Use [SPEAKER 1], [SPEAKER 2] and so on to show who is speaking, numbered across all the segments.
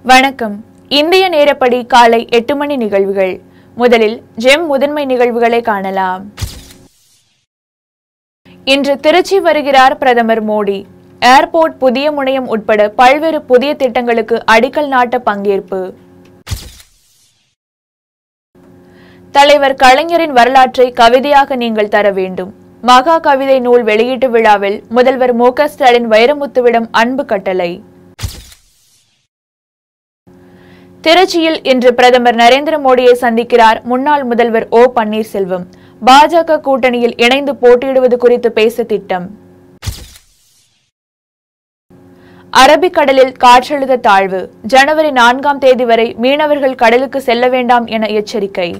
[SPEAKER 1] வணக்கம் இந்திய நேரப்படி காலை எட்டு மணி நிகழ்வுகள் முதலில் ஜெம் முதன்மை நிகழ்வுகளை காணலாம் இன்று திருச்சி வருகிறார் பிரதமர் மோடி ஏர்போர்ட் புதிய முனையம் உட்பட பல்வேறு புதிய திட்டங்களுக்கு அடிக்கல் நாட்ட பங்கேற்பு தலைவர் கலைஞரின் வரலாற்றை கவிதையாக நீங்கள் தர வேண்டும் மகா கவிதை நூல் வெளியீட்டு விழாவில் முதல்வர் மு க ஸ்டாலின் வைரமுத்துவிடம் அன்பு கட்டளை திருச்சியில் இன்று பிரதமர் நரேந்திர மோடியை சந்திக்கிறார் முன்னாள் முதல்வர் ஓ பன்னீர்செல்வம் பாஜக கூட்டணியில் இணைந்து போட்டியிடுவது குறித்து பேச திட்டம் அரபிக்கடலில் காற்றழுத்த தாழ்வு ஜனவரி நான்காம் தேதி வரை மீனவர்கள் கடலுக்கு செல்ல வேண்டாம் என எச்சரிக்கை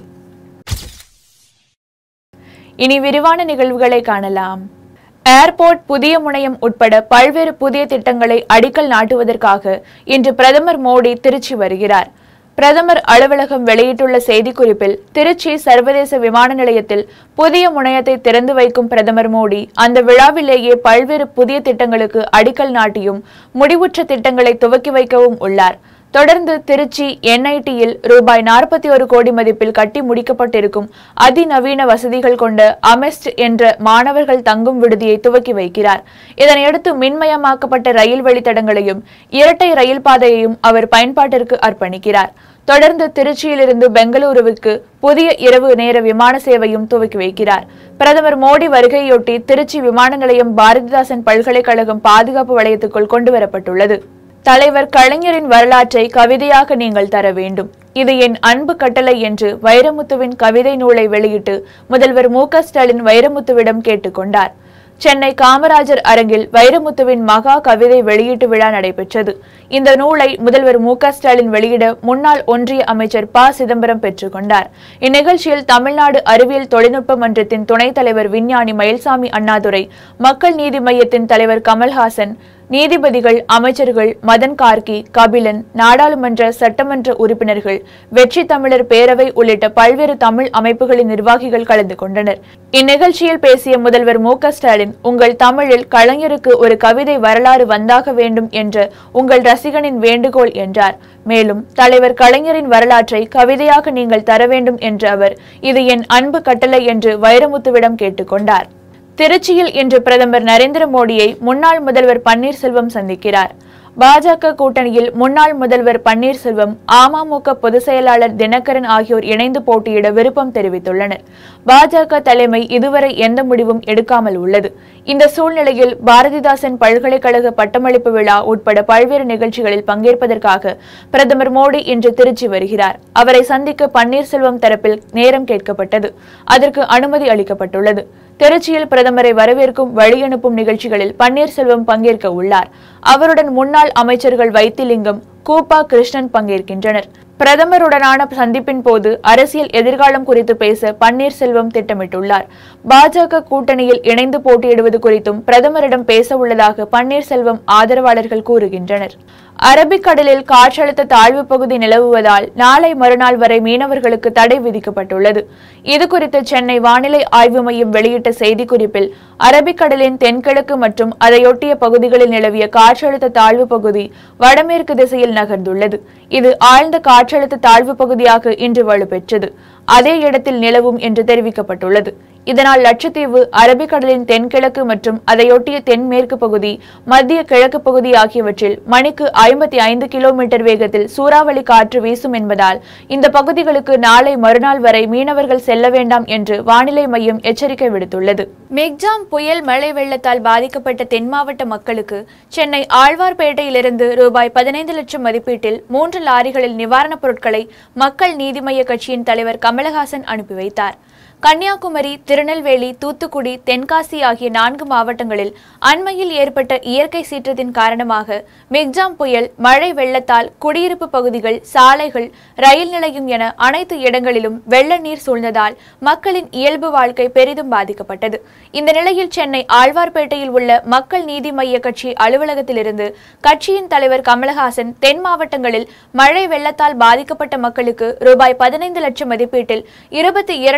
[SPEAKER 1] இனி விரிவான நிகழ்வுகளை காணலாம் ஏர்போர்ட் புதிய முனையம் உட்பட பல்வேறு புதிய திட்டங்களை அடிக்கல் நாட்டுவதற்காக இன்று பிரதமர் மோடி திருச்சி வருகிறார் பிரதமர் அலுவலகம் வெளியிட்டுள்ள செய்திக்குறிப்பில் திருச்சி சர்வதேச விமான நிலையத்தில் புதிய முனையத்தை திறந்து வைக்கும் பிரதமர் மோடி அந்த விழாவிலேயே பல்வேறு புதிய திட்டங்களுக்கு அடிக்கல் நாட்டியும் முடிவுற்ற திட்டங்களை துவக்கி வைக்கவும் உள்ளார் தொடர்ந்து திருச்சி என்ஐடியில் ரூபாய் நாற்பத்தி ஒரு கோடி மதிப்பில் கட்டி முடிக்கப்பட்டிருக்கும் அதிநவீன வசதிகள் கொண்ட அமெஸ்ட் என்ற மாணவர்கள் தங்கும் விடுதியை துவக்கி வைக்கிறார் இதனையடுத்து மின்மயமாக்கப்பட்ட ரயில் வழித்தடங்களையும் இரட்டை ரயில் பாதையையும் அவர் பயன்பாட்டிற்கு அர்ப்பணிக்கிறார் தொடர்ந்து திருச்சியிலிருந்து பெங்களூருவுக்கு புதிய இரவு நேர விமான சேவையும் துவக்கி வைக்கிறார் பிரதமர் மோடி வருகையொட்டி திருச்சி விமான நிலையம் பாரதிதாசன் பல்கலைக்கழகம் பாதுகாப்பு வளையத்துக்குள் கொண்டுவரப்பட்டுள்ளது தலைவர் கலைஞரின் வரலாற்றை கவிதையாக நீங்கள் தர வேண்டும் இது என் அன்பு கட்டளை என்று வைரமுத்துவின் கவிதை நூலை வெளியிட்டு முதல்வர் மு க ஸ்டாலின் வைரமுத்துவிடம் கேட்டுக்கொண்டார் சென்னை காமராஜர் அரங்கில் வைரமுத்துவின் மகா கவிதை வெளியீட்டு விழா நடைபெற்றது இந்த நூலை முதல்வர் மு க ஸ்டாலின் வெளியிட முன்னாள் ஒன்றிய அமைச்சர் ப சிதம்பரம் பெற்றுக்கொண்டார் இந்நிகழ்ச்சியில் தமிழ்நாடு அறிவியல் தொழில்நுட்ப மன்றத்தின் துணைத் தலைவர் விஞ்ஞானி மயில்சாமி அண்ணாதுரை மக்கள் நீதி மய்யத்தின் தலைவர் கமல்ஹாசன் நீதிபதிகள் அமைச்சர்கள் மதன் கார்கி கபிலன் நாடாளுமன்ற சட்டமன்ற உறுப்பினர்கள் வெற்றி தமிழர் பேரவை உள்ளிட்ட பல்வேறு தமிழ் அமைப்புகளின் நிர்வாகிகள் கலந்து கொண்டனர் இந்நிகழ்ச்சியில் பேசிய முதல்வர் மு க ஸ்டாலின் உங்கள் தமிழில் கலைஞருக்கு ஒரு கவிதை வரலாறு வந்தாக வேண்டும் என்ற உங்கள் ரசிகனின் வேண்டுகோள் என்றார் மேலும் தலைவர் கலைஞரின் வரலாற்றை கவிதையாக நீங்கள் தர வேண்டும் என்ற அவர் இது என் அன்பு கட்டளை என்று வைரமுத்துவிடம் கேட்டுக்கொண்டார் திருச்சியில் இன்று பிரதமர் நரேந்திர மோடியை முன்னாள் முதல்வர் பன்னீர்செல்வம் சந்திக்கிறார் பாஜக கூட்டணியில் முன்னாள் முதல்வர் பன்னீர்செல்வம் அமமுக பொதுச் செயலாளர் தினகரன் ஆகியோர் இணைந்து போட்டியிட விருப்பம் தெரிவித்துள்ளனர் பாஜக தலைமை இதுவரை எந்த முடிவும் எடுக்காமல் உள்ளது இந்த சூழ்நிலையில் பாரதிதாசன் பல்கலைக்கழக பட்டமளிப்பு விழா உட்பட பல்வேறு நிகழ்ச்சிகளில் பங்கேற்பதற்காக பிரதமர் மோடி இன்று திருச்சி வருகிறார் அவரை சந்திக்க பன்னீர்செல்வம் தரப்பில் நேரம் கேட்கப்பட்டது அதற்கு அனுமதி அளிக்கப்பட்டுள்ளது திருச்சியில் பிரதமரை வரவேற்கும் வழியனுப்பும் நிகழ்ச்சிகளில் பன்னீர்செல்வம் பங்கேற்க உள்ளார் அவருடன் முன்னாள் அமைச்சர்கள் வைத்திலிங்கம் கூப்பா கிருஷ்ணன் பங்கேற்கின்றனர் பிரதமருடனான சந்திப்பின் போது அரசியல் எதிர்காலம் குறித்து பேச பன்னீர்செல்வம் திட்டமிட்டுள்ளார் பாஜக கூட்டணியில் இணைந்து போட்டியிடுவது குறித்தும் பிரதமரிடம் பேச உள்ளதாக பன்னீர்செல்வம் ஆதரவாளர்கள் கூறுகின்றனர் அரபிக்கடலில் காற்றழுத்த தாழ்வு பகுதி நிலவுவதால் நாளை மறுநாள் வரை மீனவர்களுக்கு தடை விதிக்கப்பட்டுள்ளது இதுகுறித்து சென்னை வானிலை ஆய்வு மையம் வெளியிட்ட செய்திக்குறிப்பில் அரபிக்கடலின் தென்கிழக்கு மற்றும் அதையொட்டிய பகுதிகளில் நிலவிய காற்றழுத்த தாழ்வு பகுதி வடமேற்கு திசையில் நகர்ந்துள்ளது இது ஆழ்ந்த காற்றழுத்த தாழ்வு பகுதியாக இன்று வலுப்பெற்றது அதே இடத்தில் நிலவும் என்று தெரிவிக்கப்பட்டுள்ளது இதனால் லட்சத்தீவு அரபிக்கடலின் தென்கிழக்கு மற்றும் அதையொட்டிய தென்மேற்கு பகுதி மத்திய கிழக்கு பகுதி ஆகியவற்றில் மணிக்கு ஐம்பத்தி ஐந்து கிலோமீட்டர் வேகத்தில் சூறாவளி காற்று வீசும் என்பதால் இந்த பகுதிகளுக்கு நாளை மறுநாள் வரை மீனவர்கள் செல்ல வேண்டாம் என்று வானிலை மையம் எச்சரிக்கை விடுத்துள்ளது மெக்ஜாம் புயல் மழை வெள்ளத்தால் பாதிக்கப்பட்ட தென் மாவட்ட மக்களுக்கு சென்னை ஆழ்வார்பேட்டையிலிருந்து ரூபாய் பதினைந்து லட்சம் மதிப்பீட்டில் மூன்று லாரிகளில் நிவாரணப் பொருட்களை மக்கள் நீதி மய்ய கட்சியின் தலைவர் கமலஹாசன் அனுப்பி வைத்தார் கன்னியாகுமரி திருநெல்வேலி தூத்துக்குடி தென்காசி ஆகிய நான்கு மாவட்டங்களில் அண்மையில் ஏற்பட்ட இயற்கை சீற்றத்தின் காரணமாக மிக்ஜாம் புயல் மழை வெள்ளத்தால் குடியிருப்பு பகுதிகள் சாலைகள் ரயில் நிலையம் என அனைத்து இடங்களிலும் வெள்ள நீர் சூழ்ந்ததால் மக்களின் இயல்பு வாழ்க்கை பெரிதும் பாதிக்கப்பட்டது இந்த நிலையில் சென்னை ஆழ்வார்பேட்டையில் உள்ள மக்கள் நீதி மய்ய கட்சி அலுவலகத்திலிருந்து கட்சியின் தலைவர் கமலஹாசன் தென் மாவட்டங்களில் மழை வெள்ளத்தால் பாதிக்கப்பட்ட மக்களுக்கு ரூபாய் பதினைந்து லட்சம் மதிப்பீட்டில் இருபத்தி இரண்டு டன்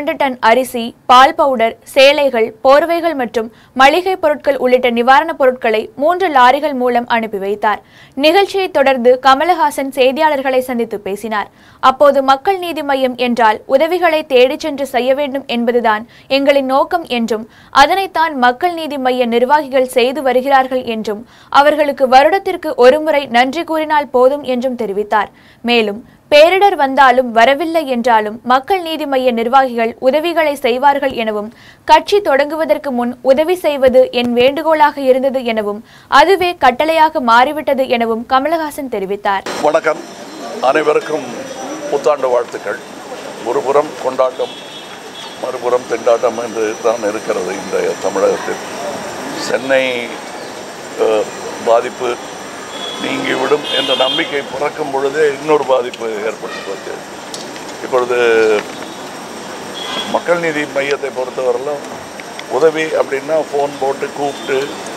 [SPEAKER 1] அரிசி பால் பவுடர் சேலைகள் போர்வைகள் மற்றும் மளிகை பொருட்கள் உள்ளிட்ட நிவாரணப் பொருட்களை மூன்று லாரிகள் மூலம் அனுப்பி வைத்தார் நிகழ்ச்சியை தொடர்ந்து கமலஹாசன் செய்தியாளர்களை சந்தித்து பேசினார் அப்போது மக்கள் நீதி மையம் என்றால் உதவிகளை தேடிச் சென்று செய்ய வேண்டும் என்பதுதான் எங்களின் நோக்கம் என்றும் அதனைத்தான் மக்கள் நீதி மைய நிர்வாகிகள் செய்து வருகிறார்கள் என்றும் அவர்களுக்கு வருடத்திற்கு ஒருமுறை நன்றி கூறினால் போதும் என்றும் தெரிவித்தார் மேலும் பேரிடர் வந்தாலும் வரவில்லை என்றாலும் மக்கள் நீதி மைய நிர்வாகிகள் உதவிகளை செய்வார்கள் எனவும் கட்சி தொடங்குவதற்கு முன் உதவி செய்வது என் வேண்டுகோளாக இருந்தது எனவும் அதுவே கட்டளையாக மாறிவிட்டது எனவும் கமலஹாசன் தெரிவித்தார்
[SPEAKER 2] வணக்கம் அனைவருக்கும் புத்தாண்டு வாழ்த்துக்கள் ஒருபுறம் கொண்டாட்டம் மறுபுறம் திண்டாட்டம் என்று தான் இருக்கிறது இந்த தமிழகத்தில் சென்னை அஹ், பாதிப்பு நீங்கிவிடும் என்ற நம்பிக்கை பிறக்கும் பொழுதே இன்னொரு பாதிப்பு ஏற்பட்டு போச்சு இப்பொழுது மக்கள் நீதி மையத்தை பொறுத்தவரையிலும் உதவி அப்படின்னா ஃபோன் போட்டு கூப்பிட்டு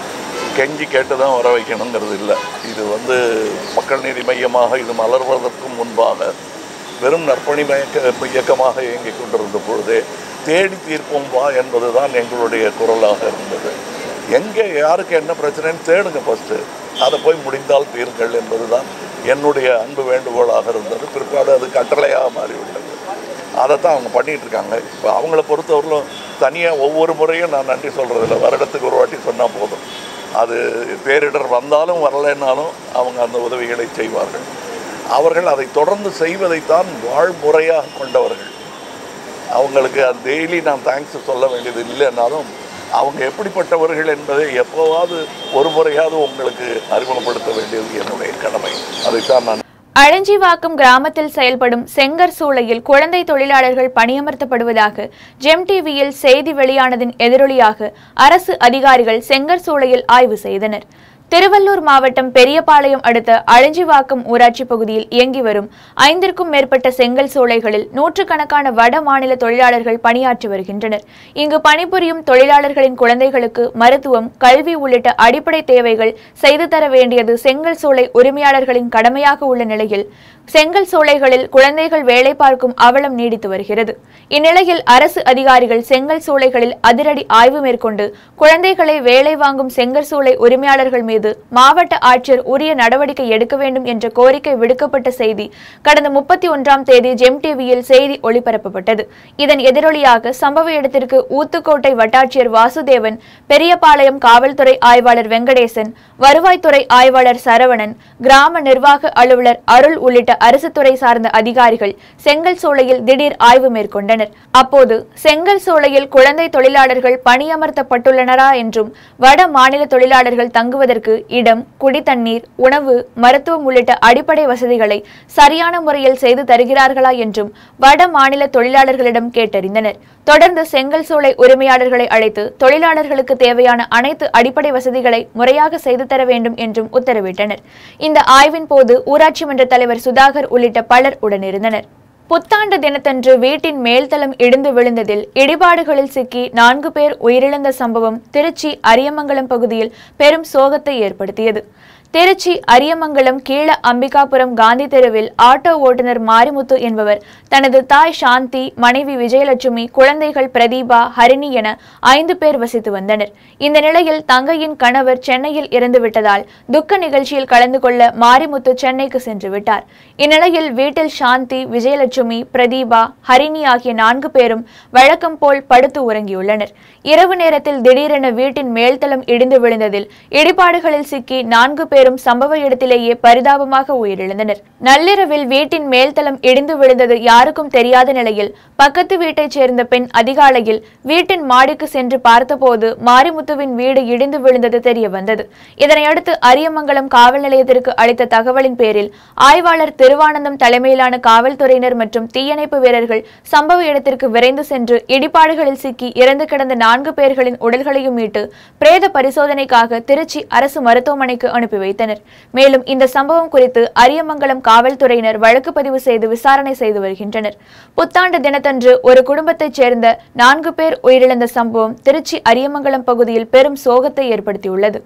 [SPEAKER 2] கெஞ்சி கேட்டு தான் வர வைக்கணுங்கிறது இல்லை இது வந்து மக்கள் நீதி மையமாக இது மலர்வதற்கு முன்பாக வெறும் நற்பணி மயக்க இயக்கமாக இயங்கிக் கொண்டிருந்த பொழுதே தேடி தீர்ப்போம் வா என்பது தான் எங்களுடைய குரலாக இருந்தது எங்கே யாருக்கு என்ன பிரச்சனைன்னு தேடுங்க ஃபஸ்ட்டு அதை போய் முடிந்தால் தீருங்கள் என்பது தான் என்னுடைய அன்பு வேண்டுகோளாக இருந்தது பிற்பாடு அது கட்டளையாக மாறிவிட்டது அதைத்தான் அவங்க பண்ணிகிட்டு இருக்காங்க இப்போ அவங்கள பொறுத்தவரையிலும் தனியாக ஒவ்வொரு முறையும் நான் நன்றி சொல்கிறதில்ல வருடத்துக்கு ஒரு வாட்டி சொன்னால் போதும் அது பேரிடர் வந்தாலும் வரலைன்னாலும் அவங்க அந்த உதவிகளை செய்வார்கள் அவர்கள் அதை தொடர்ந்து செய்வதைத்தான் வாழ்முறையாக கொண்டவர்கள் அவங்களுக்கு அது டெய்லி நான் தேங்க்ஸ் சொல்ல வேண்டியது இல்லைன்னாலும் அவங்க எப்படிப்பட்டவர்கள் என்பதை எப்போவாவது ஒரு முறையாவது உங்களுக்கு அறிமுகப்படுத்த வேண்டியது என்னுடைய கடமை அதைத்தான் நான்
[SPEAKER 1] அழஞ்சிவாக்கம் கிராமத்தில் செயல்படும் செங்கர் சூளையில் குழந்தை தொழிலாளர்கள் பணியமர்த்தப்படுவதாக ஜெம் டிவியில் செய்தி வெளியானதின் எதிரொலியாக அரசு அதிகாரிகள் செங்கர் சூளையில் ஆய்வு செய்தனர் திருவள்ளூர் மாவட்டம் பெரியபாளையம் அடுத்த அழஞ்சிவாக்கம் ஊராட்சி பகுதியில் இயங்கி வரும் ஐந்திற்கும் மேற்பட்ட செங்கல் சூளைகளில் நூற்றுக்கணக்கான வட மாநில தொழிலாளர்கள் பணியாற்றி வருகின்றனர் இங்கு பணிபுரியும் தொழிலாளர்களின் குழந்தைகளுக்கு மருத்துவம் கல்வி உள்ளிட்ட அடிப்படை தேவைகள் செய்து தர வேண்டியது செங்கல் சூளை உரிமையாளர்களின் கடமையாக உள்ள நிலையில் செங்கல் சூளைகளில் குழந்தைகள் வேலை பார்க்கும் அவலம் நீடித்து வருகிறது இந்நிலையில் அரசு அதிகாரிகள் செங்கல் சூளைகளில் அதிரடி ஆய்வு மேற்கொண்டு குழந்தைகளை வேலை வாங்கும் செங்கல் சூளை உரிமையாளர்கள் மீது மாவட்ட ஆட்சியர் உரிய நடவடிக்கை எடுக்க வேண்டும் என்ற கோரிக்கை விடுக்கப்பட்ட செய்தி கடந்த முப்பத்தி ஒன்றாம் தேதி ஜெம் டிவியில் செய்தி ஒளிபரப்பப்பட்டது இதன் எதிரொலியாக சம்பவ இடத்திற்கு ஊத்துக்கோட்டை வட்டாட்சியர் வாசுதேவன் பெரியபாளையம் காவல்துறை ஆய்வாளர் வெங்கடேசன் வருவாய்த்துறை ஆய்வாளர் சரவணன் கிராம நிர்வாக அலுவலர் அருள் உள்ளிட்ட அரசு துறை சார்ந்த அதிகாரிகள் செங்கல் சூளையில் திடீர் ஆய்வு மேற்கொண்டனர் அப்போது செங்கல் சூளையில் குழந்தை தொழிலாளர்கள் பணியமர்த்தப்பட்டுள்ளனரா என்றும் வட மாநில தொழிலாளர்கள் தங்குவதற்கு இடம் குடித்தண்ணீர் உணவு மருத்துவம் உள்ளிட்ட அடிப்படை வசதிகளை சரியான முறையில் செய்து தருகிறார்களா என்றும் வட மாநில தொழிலாளர்களிடம் கேட்டறிந்தனர் தொடர்ந்து செங்கல் சூளை உரிமையாளர்களை அழைத்து தொழிலாளர்களுக்கு தேவையான அனைத்து அடிப்படை வசதிகளை முறையாக செய்து தர வேண்டும் என்றும் உத்தரவிட்டனர் இந்த ஆய்வின் போது ஊராட்சி மன்ற தலைவர் சுதாகர் உள்ளிட்ட பலர் உடனிருந்தனர் புத்தாண்டு தினத்தன்று வீட்டின் மேல்தளம் இடிந்து விழுந்ததில் இடிபாடுகளில் சிக்கி நான்கு பேர் உயிரிழந்த சம்பவம் திருச்சி அரியமங்கலம் பகுதியில் பெரும் சோகத்தை ஏற்படுத்தியது திருச்சி அரியமங்கலம் கீழ அம்பிகாபுரம் காந்தி தெருவில் ஆட்டோ ஓட்டுநர் மாரிமுத்து என்பவர் தனது தாய் சாந்தி மனைவி விஜயலட்சுமி குழந்தைகள் பிரதீபா ஹரிணி என ஐந்து பேர் வசித்து வந்தனர் இந்த நிலையில் தங்கையின் கணவர் சென்னையில் இறந்து விட்டதால் துக்க நிகழ்ச்சியில் கலந்து கொள்ள மாரிமுத்து சென்னைக்கு சென்று விட்டார் இந்நிலையில் வீட்டில் சாந்தி விஜயலட்சுமி பிரதீபா ஹரிணி ஆகிய நான்கு பேரும் வழக்கம் போல் படுத்து உறங்கியுள்ளனர் இரவு நேரத்தில் திடீரென வீட்டின் மேல்தளம் இடிந்து விழுந்ததில் இடிபாடுகளில் சிக்கி நான்கு பேரும் சம்பவ இடத்திலேயே பரிதாபமாக உயிரிழந்தனர் நள்ளிரவில் வீட்டின் மேல்தளம் இடிந்து விழுந்தது யாருக்கும் தெரியாத நிலையில் பக்கத்து வீட்டைச் சேர்ந்த பெண் அதிகாலையில் வீட்டின் மாடிக்கு சென்று பார்த்தபோது மாரிமுத்துவின் வீடு இடிந்து விழுந்தது தெரிய வந்தது இதனையடுத்து அரியமங்கலம் காவல் நிலையத்திற்கு அளித்த தகவலின் பேரில் ஆய்வாளர் திருவானந்தம் தலைமையிலான காவல்துறையினர் மற்றும் தீயணைப்பு வீரர்கள் சம்பவ இடத்திற்கு விரைந்து சென்று இடிபாடுகளில் சிக்கி இறந்து கிடந்த நான்கு பேர்களின் உடல்களையும் மீட்டு பிரேத பரிசோதனைக்காக திருச்சி அரசு மருத்துவமனைக்கு அனுப்பி வைத்தனர் மேலும் இந்த சம்பவம் குறித்து அரியமங்கலம் காவல்துறையினர் வழக்கு பதிவு செய்து விசாரணை செய்து வருகின்றனர் புத்தாண்டு தினத்தன்று ஒரு குடும்பத்தைச் சேர்ந்த நான்கு பேர் உயிரிழந்த சம்பவம் திருச்சி அரியமங்கலம் பகுதியில் பெரும் சோகத்தை ஏற்படுத்தியுள்ளது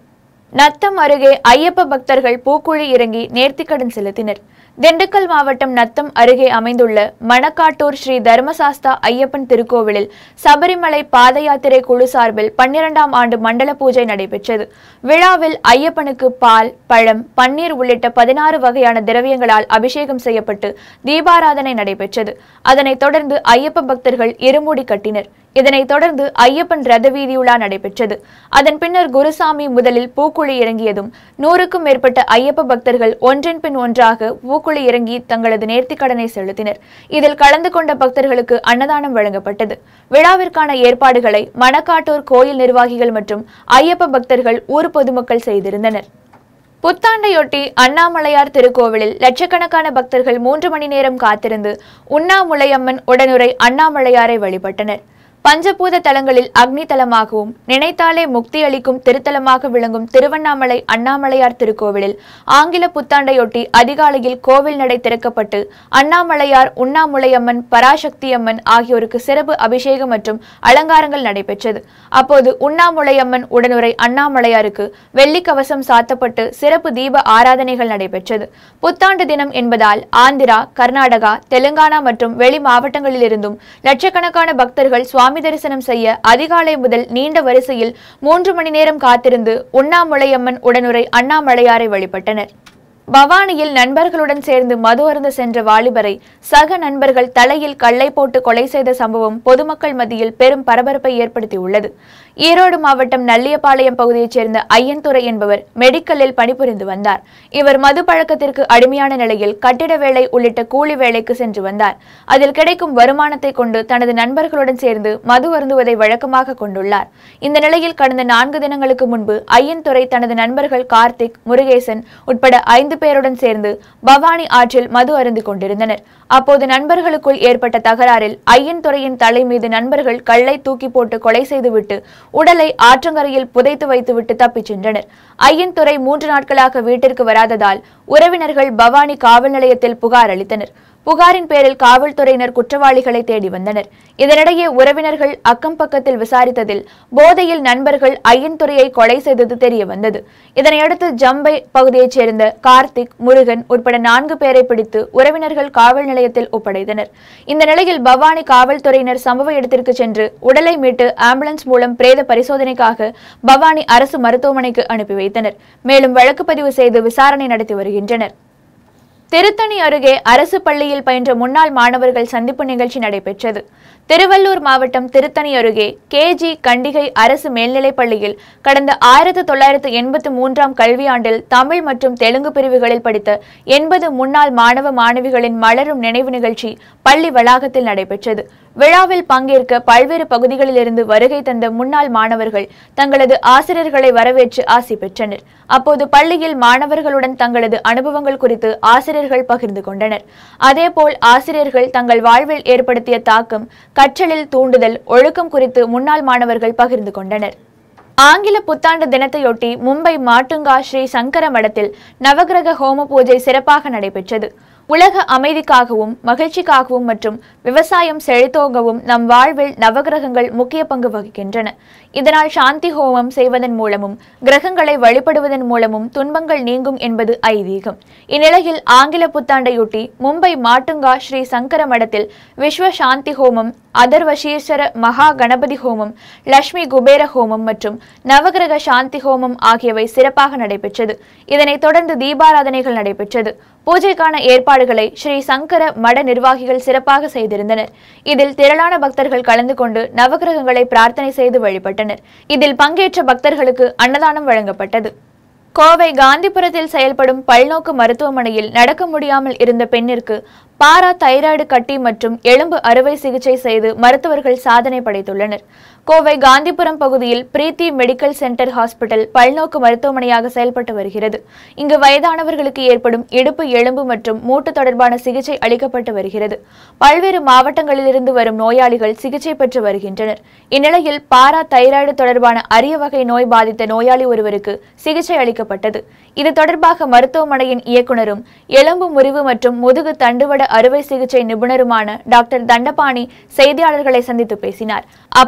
[SPEAKER 1] நத்தம் அருகே ஐயப்ப பக்தர்கள் பூக்குழி இறங்கி நேர்த்திக்கடன் செலுத்தினர் திண்டுக்கல் மாவட்டம் நத்தம் அருகே அமைந்துள்ள மணக்காட்டூர் ஸ்ரீ தர்மசாஸ்தா ஐயப்பன் திருக்கோவிலில் சபரிமலை பாத யாத்திரை குழு சார்பில் பன்னிரண்டாம் ஆண்டு மண்டல பூஜை நடைபெற்றது விழாவில் ஐயப்பனுக்கு பால் பழம் பன்னீர் உள்ளிட்ட பதினாறு வகையான திரவியங்களால் அபிஷேகம் செய்யப்பட்டு தீபாராதனை நடைபெற்றது அதனைத் தொடர்ந்து ஐயப்ப பக்தர்கள் இருமுடி கட்டினர் இதனைத் தொடர்ந்து ஐயப்பன் ரத வீதியுலா நடைபெற்றது அதன் பின்னர் குருசாமி முதலில் பூக்குழி இறங்கியதும் நூறுக்கும் மேற்பட்ட ஐயப்ப பக்தர்கள் ஒன்றன் பின் ஒன்றாக பூக்குழி இறங்கி தங்களது நேர்த்திக்கடனை செலுத்தினர் இதில் கலந்து கொண்ட பக்தர்களுக்கு அன்னதானம் வழங்கப்பட்டது விழாவிற்கான ஏற்பாடுகளை மணக்காட்டூர் கோயில் நிர்வாகிகள் மற்றும் ஐயப்ப பக்தர்கள் ஊர் பொதுமக்கள் செய்திருந்தனர் புத்தாண்டையொட்டி அண்ணாமலையார் திருக்கோவிலில் லட்சக்கணக்கான பக்தர்கள் மூன்று மணி நேரம் காத்திருந்து உண்ணாமுலையம்மன் உடனுரை அண்ணாமலையாரை வழிபட்டனர் பஞ்சபூத தலங்களில் அக்னி தலமாகவும் நினைத்தாலே முக்தி அளிக்கும் திருத்தலமாக விளங்கும் திருவண்ணாமலை அண்ணாமலையார் திருக்கோவிலில் ஆங்கில புத்தாண்டையொட்டி அதிகாலையில் கோவில் நடை திறக்கப்பட்டு அண்ணாமலையார் உண்ணாமுலையம்மன் பராசக்தியம்மன் ஆகியோருக்கு சிறப்பு அபிஷேகம் மற்றும் அலங்காரங்கள் நடைபெற்றது அப்போது உண்ணாமுலையம்மன் உடனுரை அண்ணாமலையாருக்கு வெள்ளி கவசம் சாத்தப்பட்டு சிறப்பு தீப ஆராதனைகள் நடைபெற்றது புத்தாண்டு தினம் என்பதால் ஆந்திரா கர்நாடகா தெலுங்கானா மற்றும் வெளி மாவட்டங்களிலிருந்தும் லட்சக்கணக்கான பக்தர்கள் சுவாமி தரிசனம் செய்ய அதிகாலை முதல் நீண்ட வரிசையில் மூன்று மணி நேரம் காத்திருந்து உண்ணாமுலையம்மன் உடனுரை அண்ணாமலையாரை வழிபட்டனர் பவானியில் நண்பர்களுடன் சேர்ந்து மது அருந்த சென்ற வாலிபரை சக நண்பர்கள் தலையில் கல்லை போட்டு கொலை செய்த சம்பவம் பொதுமக்கள் மத்தியில் பெரும் பரபரப்பை ஏற்படுத்தியுள்ளது ஈரோடு மாவட்டம் நல்லியபாளையம் பகுதியைச் சேர்ந்த ஐயன்துறை என்பவர் மெடிக்கலில் பணிபுரிந்து வந்தார் இவர் மது பழக்கத்திற்கு அடிமையான நிலையில் கட்டிட வேலை உள்ளிட்ட கூலி வேலைக்கு சென்று வந்தார் அதில் கிடைக்கும் வருமானத்தை கொண்டு தனது நண்பர்களுடன் சேர்ந்து மது அருந்துவதை வழக்கமாக கொண்டுள்ளார் இந்த நிலையில் கடந்த நான்கு தினங்களுக்கு முன்பு ஐயன்துறை தனது நண்பர்கள் கார்த்திக் முருகேசன் உட்பட ஐந்து பேருடன் சேர்ந்து பவானி ஆற்றில் மது அருந்திக் கொண்டிருந்தனர் அப்போது நண்பர்களுக்குள் ஏற்பட்ட தகராறில் ஐயன் துறையின் தலை மீது நண்பர்கள் கல்லை தூக்கி போட்டு கொலை செய்துவிட்டு உடலை ஆற்றங்கரையில் புதைத்து வைத்துவிட்டு தப்பிச் சென்றனர் ஐயன் துறை மூன்று நாட்களாக வீட்டிற்கு வராததால் உறவினர்கள் பவானி காவல் நிலையத்தில் புகார் அளித்தனர் புகாரின் பேரில் காவல்துறையினர் குற்றவாளிகளை தேடி வந்தனர் இதனிடையே உறவினர்கள் அக்கம் பக்கத்தில் விசாரித்ததில் போதையில் நண்பர்கள் ஐயன்துறையை கொலை செய்தது தெரிய வந்தது இதனையடுத்து ஜம்பை பகுதியைச் சேர்ந்த கார்த்திக் முருகன் உட்பட நான்கு பேரை பிடித்து உறவினர்கள் காவல் நிலையத்தில் ஒப்படைத்தனர் இந்த நிலையில் பவானி காவல்துறையினர் சம்பவ இடத்திற்கு சென்று உடலை மீட்டு ஆம்புலன்ஸ் மூலம் பிரேத பரிசோதனைக்காக பவானி அரசு மருத்துவமனைக்கு அனுப்பி வைத்தனர் மேலும் வழக்கு பதிவு செய்து விசாரணை நடத்தி வருகின்றனர் திருத்தணி அருகே அரசு பள்ளியில் பயின்ற முன்னாள் மாணவர்கள் சந்திப்பு நிகழ்ச்சி நடைபெற்றது திருவள்ளூர் மாவட்டம் திருத்தணி அருகே கேஜி கண்டிகை அரசு மேல்நிலைப் பள்ளியில் கடந்த ஆயிரத்து தொள்ளாயிரத்து எண்பத்து மூன்றாம் கல்வியாண்டில் தமிழ் மற்றும் தெலுங்கு பிரிவுகளில் படித்த எண்பது முன்னாள் மாணவ மாணவிகளின் மலரும் நினைவு நிகழ்ச்சி பள்ளி வளாகத்தில் நடைபெற்றது விழாவில் பங்கேற்க பல்வேறு பகுதிகளிலிருந்து வருகை தந்த முன்னாள் மாணவர்கள் தங்களது ஆசிரியர்களை வரவேற்று ஆசி பெற்றனர் அப்போது பள்ளியில் மாணவர்களுடன் தங்களது அனுபவங்கள் குறித்து ஆசிரியர்கள் பகிர்ந்து கொண்டனர் அதேபோல் ஆசிரியர்கள் தங்கள் வாழ்வில் ஏற்படுத்திய தாக்கம் கற்றலில் தூண்டுதல் ஒழுக்கம் குறித்து முன்னாள் மாணவர்கள் பகிர்ந்து கொண்டனர் ஆங்கில புத்தாண்டு தினத்தையொட்டி மும்பை மாட்டுங்கா ஸ்ரீ சங்கர மடத்தில் நவகிரக ஹோம பூஜை சிறப்பாக நடைபெற்றது உலக அமைதிக்காகவும் மகிழ்ச்சிக்காகவும் மற்றும் விவசாயம் செழித்தோங்கவும் நம் வாழ்வில் நவகிரகங்கள் முக்கிய பங்கு வகிக்கின்றன இதனால் சாந்தி ஹோமம் செய்வதன் மூலமும் கிரகங்களை வழிபடுவதன் மூலமும் துன்பங்கள் நீங்கும் என்பது ஐதீகம் இந்நிலையில் ஆங்கில புத்தாண்டையொட்டி மும்பை மாட்டுங்கா ஸ்ரீ சங்கர மடத்தில் விஸ்வ சாந்தி ஹோமம் அதர்வசீஸ்வர மகா கணபதி ஹோமம் லட்சுமி குபேர ஹோமம் மற்றும் நவகிரக சாந்தி ஹோமம் ஆகியவை சிறப்பாக நடைபெற்றது இதனைத் தொடர்ந்து தீபாராதனைகள் நடைபெற்றது பூஜைக்கான ஏற்பாடுகளை ஸ்ரீ சங்கர மட நிர்வாகிகள் சிறப்பாக செய்திருந்தனர் இதில் திரளான பக்தர்கள் கலந்து கொண்டு நவகிரகங்களை பிரார்த்தனை செய்து வழிபட்டனர் இதில் பங்கேற்ற பக்தர்களுக்கு அன்னதானம் வழங்கப்பட்டது கோவை காந்திபுரத்தில் செயல்படும் பல்நோக்கு மருத்துவமனையில் நடக்க முடியாமல் இருந்த பெண்ணிற்கு பாரா தைராய்டு கட்டி மற்றும் எலும்பு அறுவை சிகிச்சை செய்து மருத்துவர்கள் சாதனை படைத்துள்ளனர் கோவை காந்திபுரம் பகுதியில் பிரீத்தி மெடிக்கல் சென்டர் ஹாஸ்பிட்டல் பல்நோக்கு மருத்துவமனையாக செயல்பட்டு வருகிறது இங்கு வயதானவர்களுக்கு ஏற்படும் இடுப்பு எலும்பு மற்றும் மூட்டு தொடர்பான சிகிச்சை அளிக்கப்பட்டு வருகிறது பல்வேறு மாவட்டங்களிலிருந்து வரும் நோயாளிகள் சிகிச்சை பெற்று வருகின்றனர் இந்நிலையில் பாரா தைராய்டு தொடர்பான அரிய வகை நோய் பாதித்த நோயாளி ஒருவருக்கு சிகிச்சை அளிக்கப்பட்டது இது தொடர்பாக மருத்துவமனையின் இயக்குனரும் எலும்பு முறிவு மற்றும் முதுகு தண்டுவட அறுவை சிகிச்சை நிபுணருமான டாக்டர் தண்டபாணி செய்தியாளர்களை சந்தித்து பேசினார் அப்போது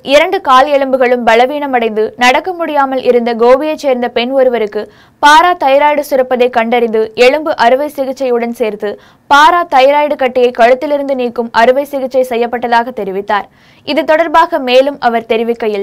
[SPEAKER 1] இரண்டு கால் எலும்புகளும் பலவீனமடைந்து நடக்க முடியாமல் இருந்த கோபியைச் சேர்ந்த பெண் ஒருவருக்கு பாரா தைராய்டு சுரப்பதை கண்டறிந்து எலும்பு அறுவை சிகிச்சையுடன் சேர்த்து பாரா தைராய்டு கட்டியை கழுத்திலிருந்து நீக்கும் அறுவை சிகிச்சை செய்யப்பட்டதாக தெரிவித்தார் இது தொடர்பாக மேலும் அவர் தெரிவிக்கையில்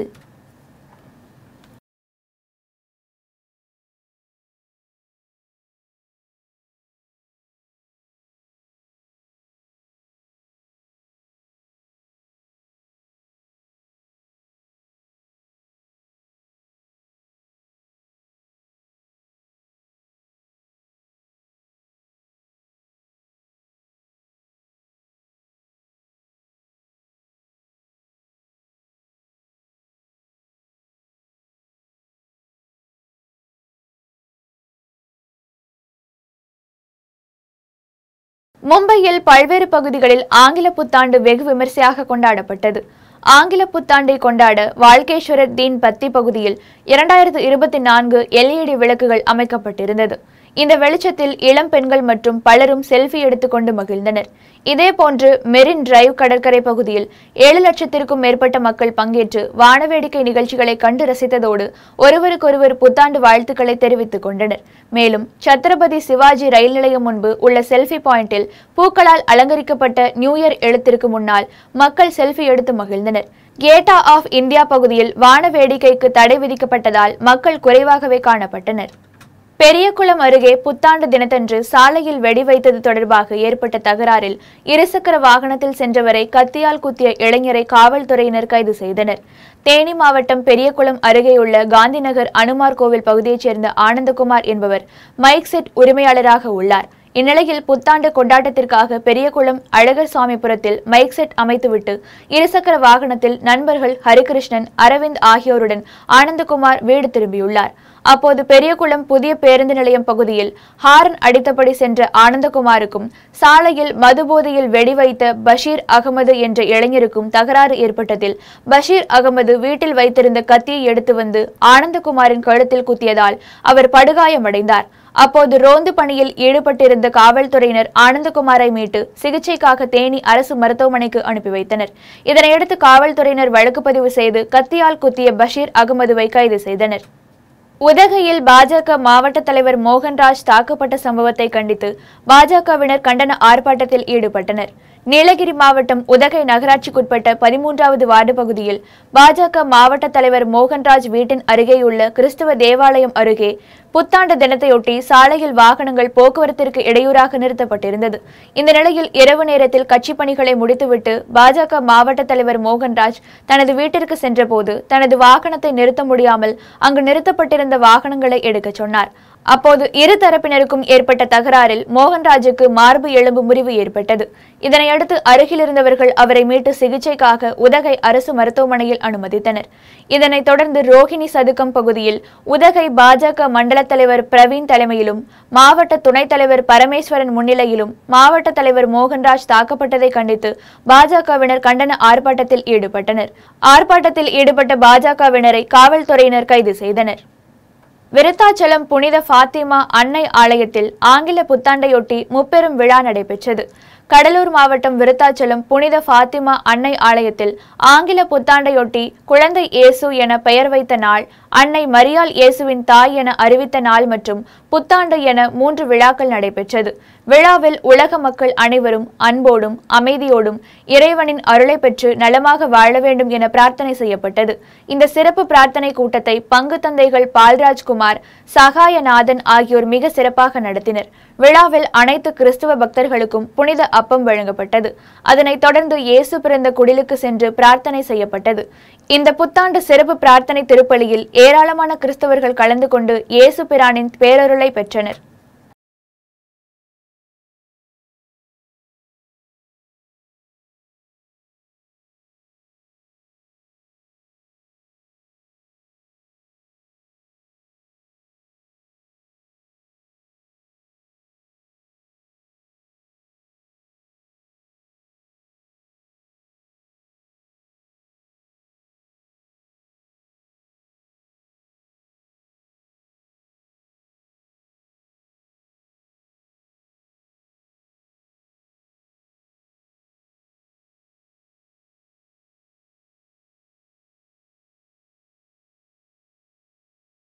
[SPEAKER 1] மும்பையில் பல்வேறு பகுதிகளில் ஆங்கில புத்தாண்டு வெகு விமர்சையாக கொண்டாடப்பட்டது ஆங்கில புத்தாண்டை கொண்டாட வாழ்கேஸ்வரர் தீன் பத்தி பகுதியில் இரண்டாயிரத்து இருபத்தி நான்கு எல்இடி விளக்குகள் அமைக்கப்பட்டிருந்தது இந்த வெளிச்சத்தில் இளம் பெண்கள் மற்றும் பலரும் செல்ஃபி எடுத்துக்கொண்டு மகிழ்ந்தனர் இதேபோன்று மெரின் டிரைவ் கடற்கரை பகுதியில் ஏழு லட்சத்திற்கும் மேற்பட்ட மக்கள் பங்கேற்று வானவேடிக்கை நிகழ்ச்சிகளை கண்டு ரசித்ததோடு ஒருவருக்கொருவர் புத்தாண்டு வாழ்த்துக்களை தெரிவித்துக் கொண்டனர் மேலும் சத்ரபதி சிவாஜி ரயில் நிலையம் முன்பு உள்ள செல்ஃபி பாயிண்டில் பூக்களால் அலங்கரிக்கப்பட்ட நியூ இயர் எழுத்திற்கு முன்னால் மக்கள் செல்ஃபி எடுத்து மகிழ்ந்தனர் கேட்டா ஆஃப் இந்தியா பகுதியில் வான வேடிக்கைக்கு தடை விதிக்கப்பட்டதால் மக்கள் குறைவாகவே காணப்பட்டனர் பெரியகுளம் அருகே புத்தாண்டு தினத்தன்று சாலையில் வெடி வைத்தது தொடர்பாக ஏற்பட்ட தகராறில் இருசக்கர வாகனத்தில் சென்றவரை கத்தியால் குத்திய இளைஞரை காவல்துறையினர் கைது செய்தனர் தேனி மாவட்டம் பெரியகுளம் அருகேயுள்ள காந்திநகர் அனுமார் கோவில் பகுதியைச் சேர்ந்த ஆனந்தகுமார் என்பவர் மைக் செட் உரிமையாளராக உள்ளார் இந்நிலையில் புத்தாண்டு கொண்டாட்டத்திற்காக பெரியகுளம் அழகர் சாமிபுரத்தில் மைக் செட் அமைத்துவிட்டு இருசக்கர வாகனத்தில் நண்பர்கள் ஹரிகிருஷ்ணன் அரவிந்த் ஆகியோருடன் ஆனந்தகுமார் வீடு திரும்பியுள்ளார் அப்போது பெரியகுளம் புதிய பேருந்து நிலையம் பகுதியில் ஹாரன் அடித்தபடி சென்ற ஆனந்தகுமாருக்கும் சாலையில் மதுபோதையில் வெடி வைத்த பஷீர் அகமது என்ற இளைஞருக்கும் தகராறு ஏற்பட்டதில் பஷீர் அகமது வீட்டில் வைத்திருந்த கத்தியை எடுத்து வந்து ஆனந்தகுமாரின் கழுத்தில் குத்தியதால் அவர் படுகாயமடைந்தார் அப்போது ரோந்து பணியில் ஈடுபட்டிருந்த காவல்துறையினர் ஆனந்தகுமாரை மீட்டு சிகிச்சைக்காக தேனி அரசு மருத்துவமனைக்கு அனுப்பி வைத்தனர் இதனையடுத்து காவல்துறையினர் வழக்கு பதிவு செய்து கத்தியால் குத்திய பஷீர் அகமதுவை கைது செய்தனர் உதகையில் பாஜக மாவட்ட தலைவர் மோகன்ராஜ் தாக்கப்பட்ட சம்பவத்தை கண்டித்து பாஜகவினர் கண்டன ஆர்ப்பாட்டத்தில் ஈடுபட்டனர் நீலகிரி மாவட்டம் உதகை நகராட்சிக்குட்பட்ட பதிமூன்றாவது வார்டு பகுதியில் பாஜக மாவட்ட தலைவர் மோகன்ராஜ் வீட்டின் அருகேயுள்ள கிறிஸ்தவ தேவாலயம் அருகே புத்தாண்டு தினத்தையொட்டி சாலையில் வாகனங்கள் போக்குவரத்திற்கு இடையூறாக நிறுத்தப்பட்டிருந்தது இந்த நிலையில் இரவு நேரத்தில் கட்சி பணிகளை முடித்துவிட்டு பாஜக மாவட்ட தலைவர் மோகன்ராஜ் தனது வீட்டிற்கு சென்றபோது தனது வாகனத்தை நிறுத்த முடியாமல் அங்கு நிறுத்தப்பட்டிருந்த வாகனங்களை எடுக்கச் சொன்னார் அப்போது இரு தரப்பினருக்கும் ஏற்பட்ட தகராறில் மோகன்ராஜுக்கு மார்பு எலும்பு முறிவு ஏற்பட்டது இதனையடுத்து அருகில் இருந்தவர்கள் அவரை மீட்டு சிகிச்சைக்காக உதகை அரசு மருத்துவமனையில் அனுமதித்தனர் இதனைத் தொடர்ந்து ரோஹிணி சதுக்கம் பகுதியில் உதகை பாஜக மண்டல தலைவர் பிரவீன் தலைமையிலும் மாவட்ட துணைத் தலைவர் பரமேஸ்வரன் முன்னிலையிலும் மாவட்ட தலைவர் மோகன்ராஜ் தாக்கப்பட்டதை கண்டித்து பாஜகவினர் கண்டன ஆர்ப்பாட்டத்தில் ஈடுபட்டனர் ஆர்ப்பாட்டத்தில் ஈடுபட்ட பாஜகவினரை காவல்துறையினர் கைது செய்தனர் விருத்தாச்சலம் புனித ஃபாத்திமா அன்னை ஆலயத்தில் ஆங்கில புத்தாண்டையொட்டி முப்பெரும் விழா நடைபெற்றது கடலூர் மாவட்டம் விருத்தாச்சலம் புனித ஃபாத்திமா அன்னை ஆலயத்தில் ஆங்கில புத்தாண்டையொட்டி குழந்தை இயேசு என பெயர் வைத்த நாள் அன்னை மரியாள் இயேசுவின் தாய் என அறிவித்த நாள் மற்றும் புத்தாண்டு என மூன்று விழாக்கள் நடைபெற்றது விழாவில் உலக மக்கள் அனைவரும் அன்போடும் அமைதியோடும் இறைவனின் அருளை பெற்று நலமாக வாழ வேண்டும் என பிரார்த்தனை செய்யப்பட்டது இந்த சிறப்பு பிரார்த்தனை கூட்டத்தை பங்கு தந்தைகள் பால்ராஜ்குமார் சகாயநாதன் ஆகியோர் மிக சிறப்பாக நடத்தினர் விழாவில் அனைத்து கிறிஸ்துவ பக்தர்களுக்கும் புனித அப்பம் வழங்கப்பட்டது அதனைத் தொடர்ந்து இயேசு பிறந்த குடிலுக்கு சென்று பிரார்த்தனை செய்யப்பட்டது இந்த புத்தாண்டு சிறப்பு பிரார்த்தனை திருப்பலியில் ஏராளமான கிறிஸ்தவர்கள் கலந்து கொண்டு இயேசு பிரானின் பேரருளை பெற்றனர்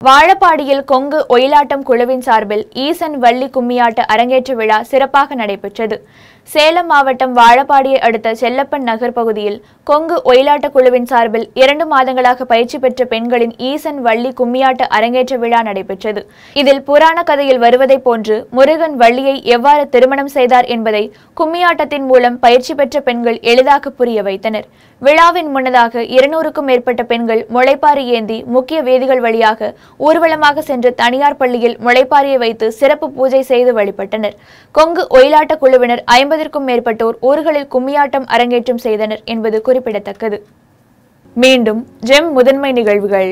[SPEAKER 1] வாழப்பாடியில் கொங்கு ஒயிலாட்டம் குழுவின் சார்பில் ஈசன் வள்ளி கும்மியாட்ட அரங்கேற்ற விழா சிறப்பாக நடைபெற்றது சேலம் மாவட்டம் வாழப்பாடியை அடுத்த செல்லப்பன் நகர் பகுதியில் கொங்கு ஒயிலாட்ட குழுவின் சார்பில் இரண்டு மாதங்களாக பயிற்சி பெற்ற பெண்களின் ஈசன் வள்ளி கும்மியாட்ட அரங்கேற்ற விழா நடைபெற்றது இதில் புராண கதையில் வருவதைப் போன்று முருகன் வள்ளியை எவ்வாறு திருமணம் செய்தார் என்பதை கும்மியாட்டத்தின் மூலம் பயிற்சி பெற்ற பெண்கள் எளிதாக புரிய வைத்தனர் விழாவின் முன்னதாக இருநூறுக்கும் மேற்பட்ட பெண்கள் முளைப்பாரி ஏந்தி முக்கிய வேதிகள் வழியாக ஊர்வலமாக சென்று தனியார் பள்ளியில் முளைப்பாரியை வைத்து சிறப்பு பூஜை செய்து வழிபட்டனர் கொங்கு ஒயிலாட்ட குழுவினர் ஐம்பதிற்கும் மேற்பட்டோர் ஊர்களில் கும்மியாட்டம் அரங்கேற்றம் செய்தனர் என்பது குறிப்பிடத்தக்கது மீண்டும் ஜெம் முதன்மை நிகழ்வுகள்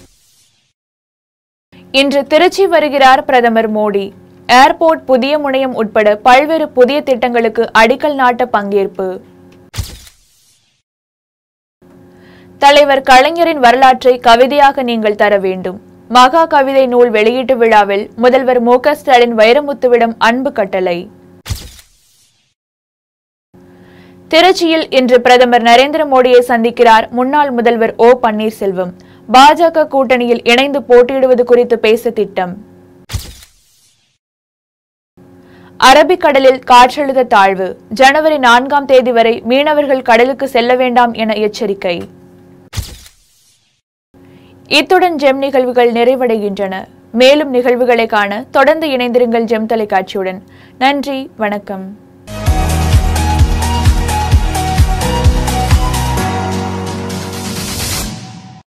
[SPEAKER 1] இன்று திருச்சி வருகிறார் பிரதமர் மோடி ஏர்போர்ட் புதிய முனையம் உட்பட பல்வேறு புதிய திட்டங்களுக்கு அடிக்கல் நாட்ட பங்கேற்பு தலைவர் கலைஞரின் வரலாற்றை கவிதையாக நீங்கள் தர வேண்டும் மகா கவிதை நூல் வெளியீட்டு விழாவில் முதல்வர் மு க ஸ்டாலின் வைரமுத்துவிடம் அன்பு கட்டளை திருச்சியில் இன்று பிரதமர் நரேந்திர மோடியை சந்திக்கிறார் முன்னாள் முதல்வர் ஓ பன்னீர்செல்வம் பாஜக கூட்டணியில் இணைந்து போட்டியிடுவது குறித்து பேச திட்டம் அரபிக்கடலில் காற்றழுத்த தாழ்வு ஜனவரி நான்காம் தேதி வரை மீனவர்கள் கடலுக்கு செல்ல வேண்டாம் என எச்சரிக்கை இத்துடன் ஜெம் நிகழ்வுகள் நிறைவடைகின்றன மேலும் நிகழ்வுகளை காண தொடர்ந்து இணைந்திருங்கள் ஜெம் தொலைக்காட்சியுடன் நன்றி வணக்கம்